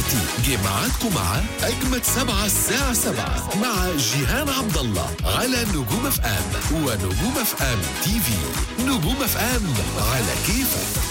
دلوقتي جه ميعادكم مع أجمد سبعة الساعة سبعة مع جيهان عبد الله على نجوم اف ام ونجوم اف ام تي في نجوم اف ام على كيفك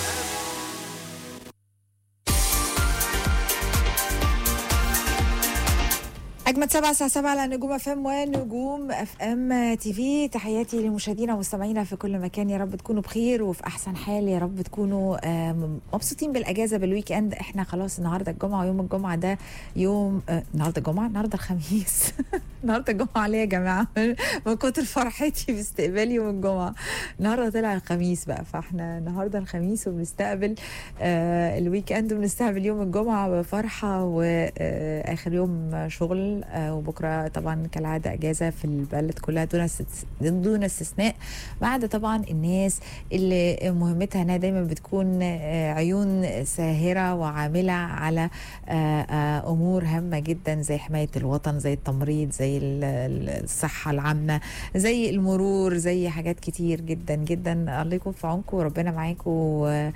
أجمد سبعة الساعة سبعة على نجوم اف ام ونجوم اف ام تي في تحياتي لمشاهدينا ومستمعينا في كل مكان يا رب تكونوا بخير وفي أحسن حال يا رب تكونوا آم، مبسوطين بالأجازة بالويك اند احنا خلاص النهاردة الجمعة ويوم الجمعة ده يوم آه، النهاردة الجمعة النهاردة الخميس النهاردة الجمعة ليه يا جماعة من كتر فرحتي باستقبال يوم الجمعة النهاردة طلع الخميس بقى فاحنا النهاردة الخميس وبنستقبل آه الويك اند وبنستقبل يوم الجمعة بفرحة وآخر يوم شغل آه وبكرة طبعا كالعادة أجازة في البلد كلها دون استس- دون استثناء ما عدا طبعا الناس اللي مهمتها انها دايما بتكون آه، عيون ساهرة وعاملة على آه، آه، أمور هامة جدا زي حماية الوطن زي التمريض زي ال- ال- الصحة العامة زي المرور زي حاجات كتير جدا جدا الله يكون في عونكم وربنا معاكم آه،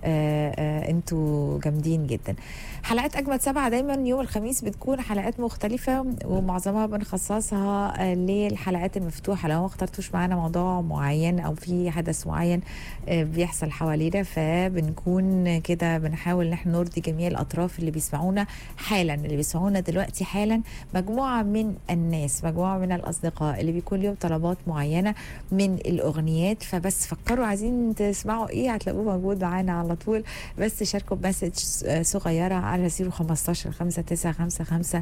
آه، انتوا جامدين جدا حلقات اجمد سبعه دايما يوم الخميس بتكون حلقات مختلفه ومعظمها بنخصصها آه، للحلقات المفتوحه لو ما اخترتوش معانا موضوع معين او في حدث معين آه، بيحصل حوالينا فبنكون كده بنحاول ان احنا نرضي جميع الاطراف اللي بيسمعونا حالا اللي بيسمعونا دلوقتي حالا مجموعه من الناس مجموعه من الاصدقاء اللي بيكون ليهم طلبات معينه من الاغنيات فبس فكروا عايزين تسمعوا ايه هتلاقوه موجود معانا على طول بس شاركوا بمسج صغيره على 015 5955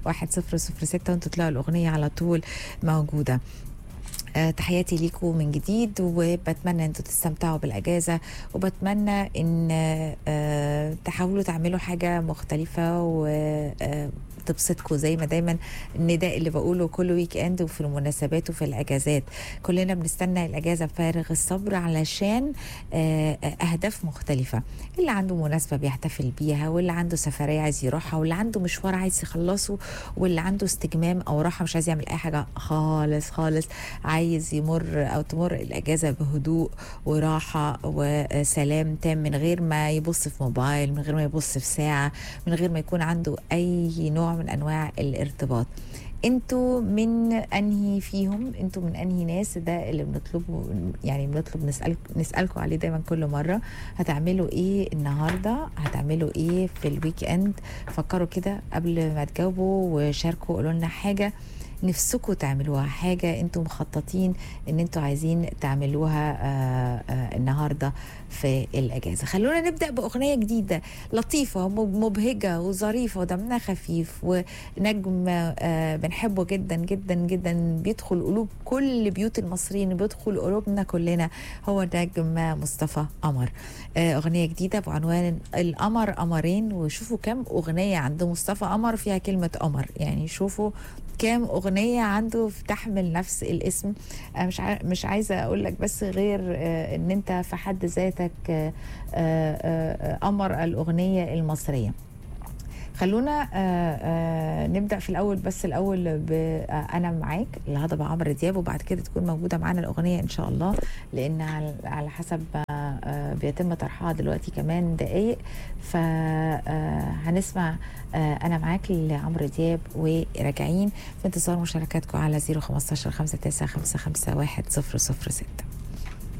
1006 وانتوا تلاقوا الاغنيه على طول موجوده آه، تحياتي ليكم من جديد وبتمنى انتوا تستمتعوا بالاجازه وبتمنى ان آه، تحاولوا تعملوا حاجه مختلفه و آه، تبسطكم زي ما دايما النداء اللي بقوله كل ويك اند وفي المناسبات وفي الاجازات كلنا بنستنى الاجازه بفارغ الصبر علشان آه، آه، اهداف مختلفه اللي عنده مناسبه بيحتفل بيها واللي عنده سفريه عايز يروحها واللي عنده مشوار عايز يخلصه واللي عنده استجمام او راحه مش عايز يعمل اي حاجه خالص خالص عايز يمر او تمر الاجازه بهدوء وراحه وسلام تام من غير ما يبص في موبايل من غير ما يبص في ساعه من غير ما يكون عنده اي نوع من انواع الارتباط انتوا من انهي فيهم انتوا من انهي ناس ده اللي بنطلبه يعني بنطلب نسال نسالكم عليه دايما كل مره هتعملوا ايه النهارده هتعملوا ايه في الويك اند فكروا كده قبل ما تجاوبوا وشاركوا قولوا لنا حاجه نفسكم تعملوها حاجة انتم مخططين ان انتم عايزين تعملوها آه آه النهاردة في الأجازة خلونا نبدأ بأغنية جديدة لطيفة مب- مبهجة وظريفة ودمها خفيف ونجم آه بنحبه جدا جدا جدا بيدخل قلوب كل بيوت المصريين بيدخل قلوبنا كلنا هو نجم مصطفى قمر آه أغنية جديدة بعنوان القمر قمرين وشوفوا كم أغنية عند مصطفى قمر فيها كلمة قمر يعني شوفوا كام اغنيه عنده تحمل نفس الاسم أنا مش عا- مش عايزه اقول لك بس غير آه، ان انت في حد ذاتك آه، آه، آه، قمر الاغنيه المصريه خلونا آه، آه، نبدا في الاول بس الاول بانا معاك الهضبه عمرو دياب وبعد كده تكون موجوده معانا الاغنيه ان شاء الله لان على- على حسب ما آه، بيتم طرحها دلوقتي كمان دقايق فهنسمع انا معاك لعمرو دياب وراجعين في انتظار مشاركاتكم على 015 5955 100 06